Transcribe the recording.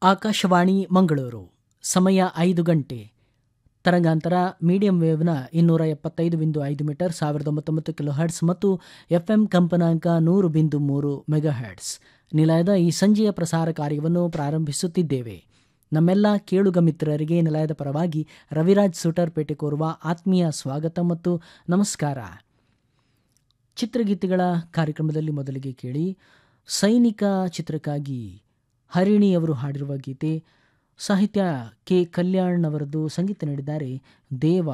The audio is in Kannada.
ಆಕಾಶವಾಣಿ ಮಂಗಳೂರು ಸಮಯ ಐದು ಗಂಟೆ ತರಂಗಾಂತರ ಮೀಡಿಯಂ ವೇವ್ನ ಇನ್ನೂರ ಎಪ್ಪತ್ತೈದು ಬಿಂದು ಐದು ಮೀಟರ್ ಸಾವಿರದ ಒಂಬತ್ತೊಂಬತ್ತು ಕಿಲೋ ಹರ್ಟ್ಸ್ ಮತ್ತು ಎಫ್ಎಂ ಕಂಪನಾಂಕ ನೂರು ಬಿಂದು ಮೂರು ಮೆಗಾ ಹರ್ಟ್ಸ್ ನಿಲಯದ ಈ ಸಂಜೆಯ ಪ್ರಸಾರ ಕಾರ್ಯವನ್ನು ಪ್ರಾರಂಭಿಸುತ್ತಿದ್ದೇವೆ ನಮ್ಮೆಲ್ಲ ಕೇಳುಗ ಮಿತ್ರರಿಗೆ ನಿಲಯದ ಪರವಾಗಿ ರವಿರಾಜ್ ಸುಟರ್ಪೇಟೆ ಕೋರುವ ಆತ್ಮೀಯ ಸ್ವಾಗತ ಮತ್ತು ನಮಸ್ಕಾರ ಚಿತ್ರಗೀತೆಗಳ ಕಾರ್ಯಕ್ರಮದಲ್ಲಿ ಮೊದಲಿಗೆ ಕೇಳಿ ಸೈನಿಕ ಚಿತ್ರಕ್ಕಾಗಿ ಹರಿಣಿಯವರು ಹಾಡಿರುವ ಗೀತೆ ಸಾಹಿತ್ಯ ಕೆ ಕಲ್ಯಾಣ್ ಅವರದ್ದು ಸಂಗೀತ ನೀಡಿದ್ದಾರೆ ದೇವ